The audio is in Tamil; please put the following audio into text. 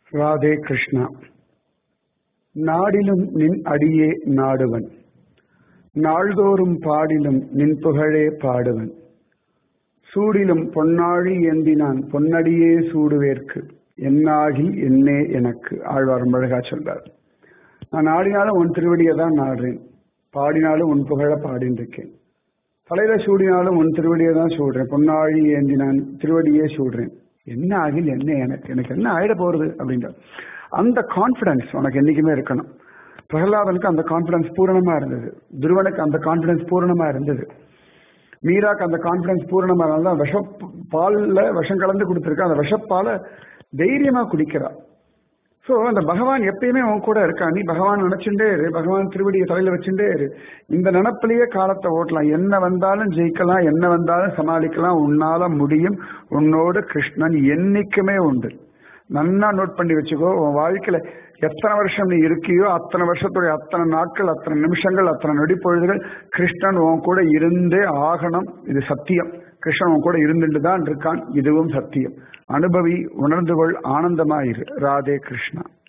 ராதே கிருஷ்ணா நாடிலும் நின் அடியே நாடுவன் நாள்தோறும் பாடிலும் நின் புகழே பாடுவன் சூடிலும் பொன்னாழி ஏந்தினான் பொன்னடியே சூடுவேற்கு என்னாகி என்னே எனக்கு ஆழ்வார் அழகா சொல்றார் நான் நாடினாலும் உன் திருவடியை தான் நாடுறேன் பாடினாலும் உன் புகழ பாடின்னு இருக்கேன் தலையில சூடினாலும் உன் திருவடியை தான் சூடுறேன் பொன்னாழி ஏந்தி நான் திருவடியே சூடுறேன் என்ன ஆகில் என்ன எனக்கு எனக்கு என்ன ஆயிட போறது அப்படின்ற அந்த கான்பிடன்ஸ் உனக்கு என்னைக்குமே இருக்கணும் பிரகலாதனுக்கு அந்த கான்பிடன்ஸ் பூரணமா இருந்தது துருவனுக்கு அந்த கான்பிடன்ஸ் பூரணமா இருந்தது மீராக்கு அந்த கான்பிடன்ஸ் பூரணமா இருந்தால் விஷ பால்ல விஷம் கலந்து கொடுத்துருக்கா அந்த விஷப்பால தைரியமா குடிக்கிறா ஸோ அந்த பகவான் எப்பயுமே உன் கூட இருக்கா நீ பகவான் நினைச்சுட்டே இரு பகவான் திருவடியை தலையில வச்சுட்டே இரு இந்த நினப்பிலேயே காலத்தை ஓட்டலாம் என்ன வந்தாலும் ஜெயிக்கலாம் என்ன வந்தாலும் சமாளிக்கலாம் உன்னால முடியும் உன்னோடு கிருஷ்ணன் என்னைக்குமே உண்டு நன்னா நோட் பண்ணி வச்சுக்கோ உன் வாழ்க்கையில எத்தனை வருஷம் நீ இருக்கியோ அத்தனை வருஷத்துடைய அத்தனை நாட்கள் அத்தனை நிமிஷங்கள் அத்தனை நொடி பொழுதுகள் கிருஷ்ணன் உன் கூட இருந்தே ஆகணும் இது சத்தியம் கிருஷ்ணன் உன் கூட இருந்துட்டு தான் இருக்கான் இதுவும் சத்தியம் அனுபவி உணர்ந்து கொள் ஆனந்தமாயிரு ராதே கிருஷ்ணா